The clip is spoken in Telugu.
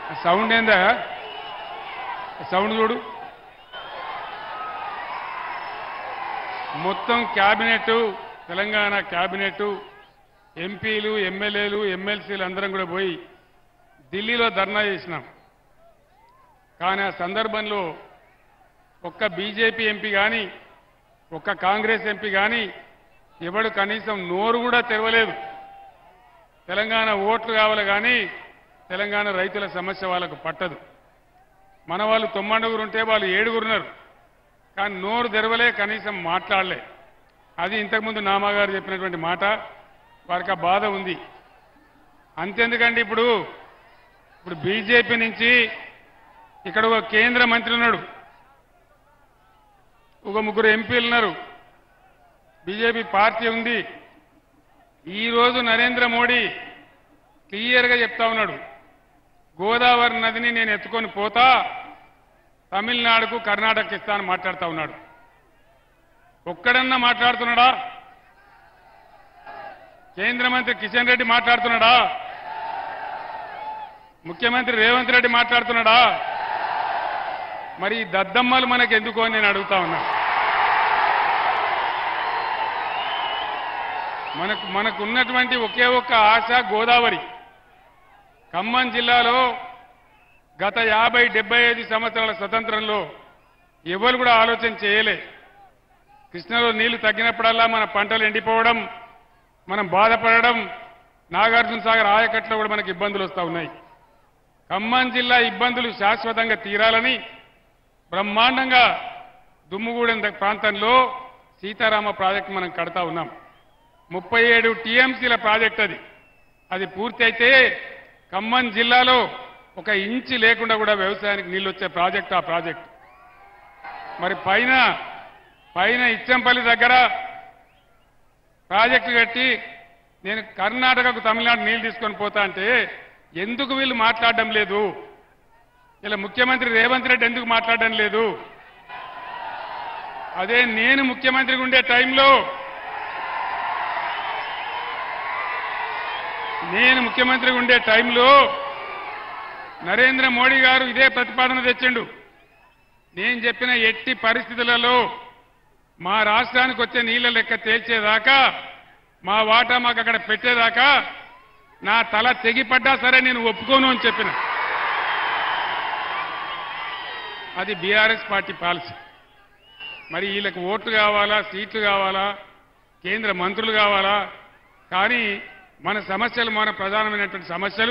ఆ సౌండ్ ఏందా ఆ సౌండ్ చూడు మొత్తం క్యాబినెట్ తెలంగాణ క్యాబినెట్ ఎంపీలు ఎమ్మెల్యేలు ఎమ్మెల్సీలు అందరం కూడా పోయి ఢిల్లీలో ధర్నా చేసినాం కానీ ఆ సందర్భంలో ఒక్క బీజేపీ ఎంపీ కానీ ఒక్క కాంగ్రెస్ ఎంపీ కానీ ఎవడు కనీసం నోరు కూడా తెరవలేదు తెలంగాణ ఓట్లు కావాలి కానీ తెలంగాణ రైతుల సమస్య వాళ్ళకు పట్టదు మన వాళ్ళు తొమ్మండుగురు ఉంటే వాళ్ళు ఏడుగురున్నారు కానీ నోరు తెరవలే కనీసం మాట్లాడలే అది ఇంతకుముందు నామాగారు చెప్పినటువంటి మాట వారికి ఆ బాధ ఉంది అంతెందుకండి ఇప్పుడు ఇప్పుడు బీజేపీ నుంచి ఇక్కడ ఒక కేంద్ర మంత్రి ఉన్నాడు ఒక ముగ్గురు ఎంపీలు ఉన్నారు బీజేపీ పార్టీ ఉంది ఈ రోజు నరేంద్ర మోడీ క్లియర్గా చెప్తా ఉన్నాడు గోదావరి నదిని నేను ఎత్తుకొని పోతా తమిళనాడుకు కర్ణాటక ఇస్తాను మాట్లాడుతా ఉన్నాడు ఒక్కడన్నా మాట్లాడుతున్నాడా కేంద్ర మంత్రి కిషన్ రెడ్డి మాట్లాడుతున్నాడా ముఖ్యమంత్రి రేవంత్ రెడ్డి మాట్లాడుతున్నాడా మరి ఈ దద్దమ్మలు మనకు ఎందుకు అని నేను అడుగుతా ఉన్నా మనకు మనకు ఉన్నటువంటి ఒకే ఒక్క ఆశ గోదావరి ఖమ్మం జిల్లాలో గత యాభై డెబ్బై ఐదు సంవత్సరాల స్వతంత్రంలో ఎవరు కూడా ఆలోచన చేయలే కృష్ణలో నీళ్లు తగ్గినప్పుడల్లా మన పంటలు ఎండిపోవడం మనం బాధపడడం నాగార్జున సాగర్ ఆయకట్లో కూడా మనకు ఇబ్బందులు వస్తూ ఉన్నాయి ఖమ్మం జిల్లా ఇబ్బందులు శాశ్వతంగా తీరాలని బ్రహ్మాండంగా దుమ్ముగూడెం ద- ప్రాంతంలో సీతారామ ప్రాజెక్టు మనం కడతా ఉన్నాం ముప్పై ఏడు టీఎంసీల ప్రాజెక్ట్ అది అది పూర్తి అయితే ఖమ్మం జిల్లాలో ఒక ఇంచి లేకుండా కూడా వ్యవసాయానికి నీళ్ళు వచ్చే ప్రాజెక్ట్ ఆ ప్రాజెక్ట్ మరి పైన పైన ఇచ్చంపల్లి దగ్గర ప్రాజెక్టు కట్టి నేను కర్ణాటకకు తమిళనాడు నీళ్లు తీసుకొని పోతా అంటే ఎందుకు వీళ్ళు మాట్లాడడం లేదు ఇలా ముఖ్యమంత్రి రేవంత్ రెడ్డి ఎందుకు మాట్లాడడం లేదు అదే నేను ముఖ్యమంత్రిగా ఉండే టైంలో నేను ముఖ్యమంత్రిగా ఉండే టైంలో నరేంద్ర మోడీ గారు ఇదే ప్రతిపాదన తెచ్చిండు నేను చెప్పిన ఎట్టి పరిస్థితులలో మా రాష్ట్రానికి వచ్చే నీళ్ల లెక్క తేల్చేదాకా మా వాటా మాకు అక్కడ పెట్టేదాకా నా తల తెగిపడ్డా సరే నేను ఒప్పుకోను అని చెప్పిన అది బీఆర్ఎస్ పార్టీ పాలసీ మరి వీళ్ళకి ఓట్లు కావాలా సీట్లు కావాలా కేంద్ర మంత్రులు కావాలా కానీ మన సమస్యలు మన ప్రధానమైనటువంటి సమస్యలు